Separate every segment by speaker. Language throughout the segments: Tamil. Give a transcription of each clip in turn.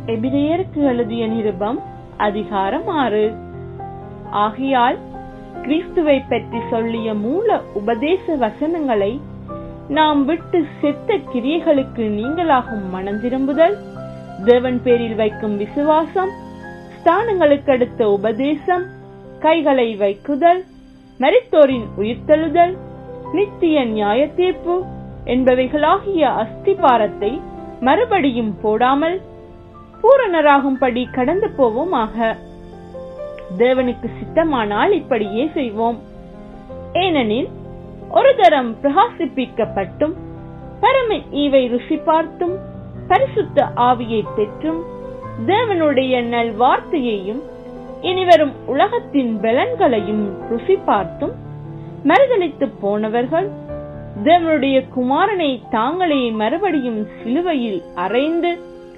Speaker 1: எபிரேயருக்கு எழுதிய நிருபம் அதிகாரம் ஆறு ஆகையால் கிறிஸ்துவை பற்றி சொல்லிய மூல உபதேச வசனங்களை நாம் விட்டு செத்த கிரியைகளுக்கு நீங்களாகும் மனம் திரும்புதல் தேவன் பேரில் வைக்கும் விசுவாசம் ஸ்தானங்களுக்கு அடுத்த உபதேசம் கைகளை வைக்குதல் மரித்தோரின் உயிர்த்தெழுதல் நித்திய நியாய தீர்ப்பு என்பவைகளாகிய அஸ்திபாரத்தை மறுபடியும் போடாமல் பூரணராகும்படி கடந்து போவோமாக தேவனுக்கு சித்தமானால் இப்படியே செய்வோம் ஏனெனில் ஒரு தரம் பிரகாசிப்பிக்கப்பட்டும் பரம ஈவை ருசி பார்த்தும் பரிசுத்த ஆவியை பெற்றும் தேவனுடைய நல் வார்த்தையையும் இனிவரும் உலகத்தின் பலன்களையும் ருசி பார்த்தும் மறுதளித்து போனவர்கள் தேவனுடைய குமாரனை தாங்களே மறுபடியும் சிலுவையில் அறைந்து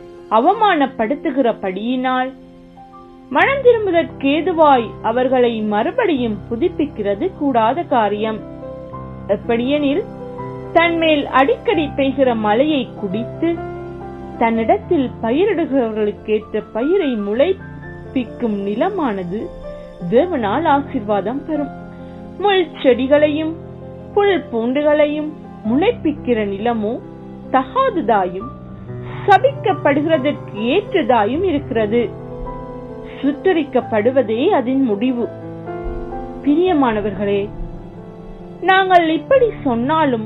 Speaker 1: அவமானப்படுத்துகிறபடியினால் மனம் திரும்புவதற்கேதுவாய் அவர்களை மறுபடியும் புதுப்பிக்கிறது கூடாத காரியம் எப்படியெனில் தன்மேல் அடிக்கடி பெய்கிற மழையை குடித்து தன்னிடத்தில் பயிரிடுகிறவர்களுக்கேற்ற பயிரை முளைப்பிக்கும் நிலமானது தேவனால் ஆசிர்வாதம் பெறும் முள் செடிகளையும் புல் பூண்டுகளையும் முளைப்பிக்கிற நிலமோ தகாததாயும் சபிக்கப்படுகிறதற்கு ஏற்றதாயும் இருக்கிறது சுத்தரிக்கப்படுவதே அதன் முடிவு பிரியமானவர்களே நாங்கள் இப்படி சொன்னாலும்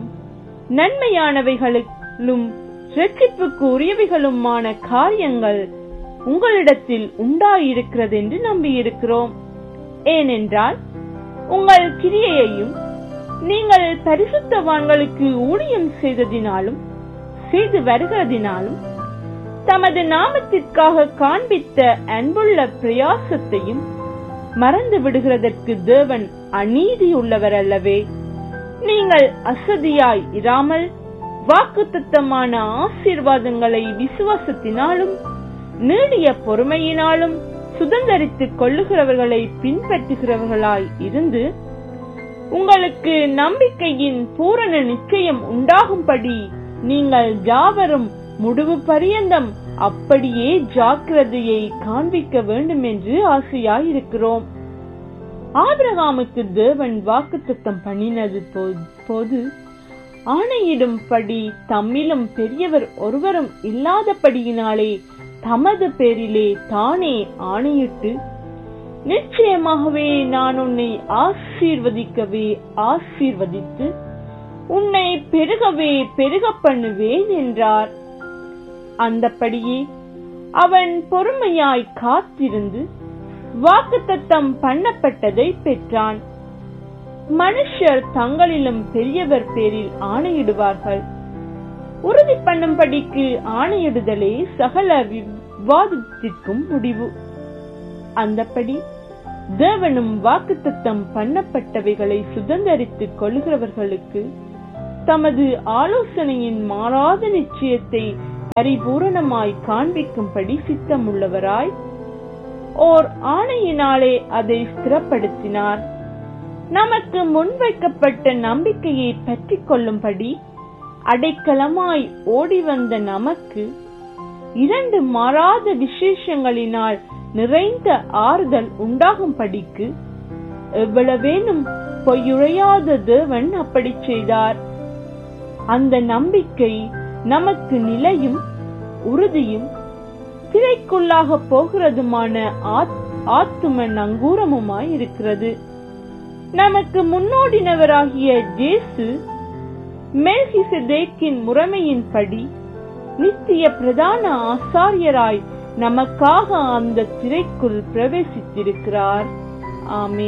Speaker 1: நன்மையானவைகளும் ரட்சிப்புக்கு உரியவைகளுமான காரியங்கள் உங்களிடத்தில் உண்டாயிருக்கிறது என்று நம்பியிருக்கிறோம் ஏனென்றால் உங்கள் கிரியையையும் நீங்கள் பரிசுத்தவான்களுக்கு ஊழியம் செய்ததினாலும் செய்து வருகிறதினாலும் தமது நாமத்திற்காக காண்பித்த அன்புள்ள பிரயாசத்தையும் மறந்து விடுகிறதற்கு தேவன் அநீதி உள்ளவர் அல்லவே நீங்கள் அசதியாய் இராமல் வாக்குத்தத்தமான ஆசீர்வாதங்களை விசுவாசத்தினாலும் நீடிய பொறுமையினாலும் சுதந்திரித்துக் கொள்ளுகிறவர்களை பின்பற்றுகிறவர்களாய் இருந்து உங்களுக்கு நம்பிக்கையின் பூரண நிச்சயம் உண்டாகும்படி நீங்கள் யாவரும் முடிவு பரியந்தம் அப்படியே ஜாக்கிரதையை காண்பிக்க வேண்டும் என்று ஆசையாயிருக்கிறோம் ஆபிரகாமுக்கு தேவன் வாக்குத்தத்தம் பண்ணினது போது ஆணையிடும்படி தம்மிலும் பெரியவர் ஒருவரும் இல்லாதபடியினாலே தமது பேரிலே தானே ஆணையிட்டு நிச்சயமாகவே நான் உன்னை ஆசீர்வதிக்கவே ஆசீர்வதித்து உன்னை பெருகவே பெருக பண்ணுவேன் என்றார் அந்தப்படியே அவன் பொறுமையாய் காத்திருந்து வாக்குத்தத்தம் பண்ணப்பட்டதை பெற்றான் மனுஷர் தங்களிலும் பெரியவர் பேரில் ஆணையிடுவார்கள் உறுதி பண்ணும்படிக்கு ஆணையிடுதலே சகல விவாதத்திற்கும் முடிவு அந்தப்படி தேவனும் வாக்குத்தத்தம் பண்ணப்பட்டவைகளை சுதந்திரித்துக் கொள்கிறவர்களுக்கு தமது ஆலோசனையின் மாறாத நிச்சயத்தை பரிபூரணமாய் காண்பிக்கும்படி சித்தமுள்ளவராய் ஓர் ஆணையினாலே அதை ஸ்திரப்படுத்தினார் நமக்கு முன்வைக்கப்பட்ட நம்பிக்கையை பற்றி கொள்ளும்படி அடைக்கலமாய் ஓடி வந்த நமக்கு இரண்டு மாறாத விசேஷங்களினால் நிறைந்த ஆறுதல் உண்டாகும்படிக்கு எவ்வளவேனும் பொய்யுழையாத தேவன் அப்படி செய்தார் அந்த நம்பிக்கை நமக்கு நிலையும் உறுதியும் திரைக்குள்ளாக போகிறதுமான ஆத்தும நங்கூரமுமாய் இருக்கிறது நமக்கு முன்னோடினவராகிய ஜேசு மெல்கிசதேக்கின் முறைமையின்படி நித்திய பிரதான ஆசாரியராய் நமக்காக அந்த திரைக்குள் பிரவேசித்திருக்கிறார் ஆமே